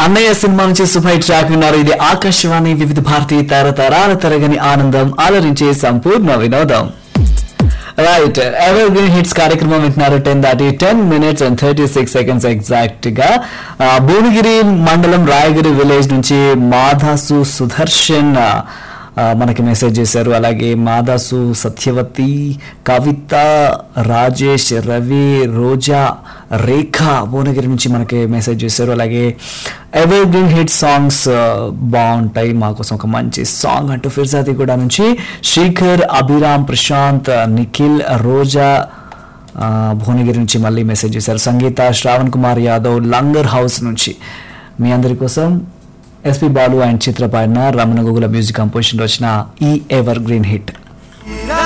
అన్నయ్య సినిమా నుంచి సుభై ట్రాక్ విన్నారు ఇది ఆకాశవాణి వివిధ భారతి తరతరాల తరగని ఆనందం ఆలరించే సంపూర్ణ వినోదం రైట్ ఎవర్ గ్రీన్ హిట్స్ కార్యక్రమం వింటున్నారు టెన్ దాటి ten minutes and thirty six seconds exact గా ఆ, భువనగిరి మండలం రాయగిరి విలేజ్ నుంచి మాధాసు సుదర్శన్ ఆ, ఆ, మనకి మెసేజ్ చేశారు అలాగే మాదాసు సత్యవతి కవిత రాజేష్ రవి రోజా రేఖ భువనగిరి నుంచి మనకి మెసేజ్ చేశారు అలాగే ఎవర్ గ్రీన్ హిట్ సాంగ్స్ బాగుంటాయి మా కోసం ఒక మంచి సాంగ్ అంటూ ఫిర్జాది కూడా నుంచి శ్రీకర్ అభిరామ్ ప్రశాంత్ నిఖిల్ రోజా ఆ, భువనగిరి నుంచి మళ్ళీ మెసేజ్ చేశారు సంగీత శ్రావణ్ కుమార్ యాదవ్ లంగర్ హౌస్ నుంచి మీ అందరి కోసం ఎస్పి బాలు అండ్ చిత్ర పాడిన రమణ గోగుల మ్యూజిక్ కంపోజిషన్ వచ్చిన ఈ ఎవర్ గ్రీన్ హిట్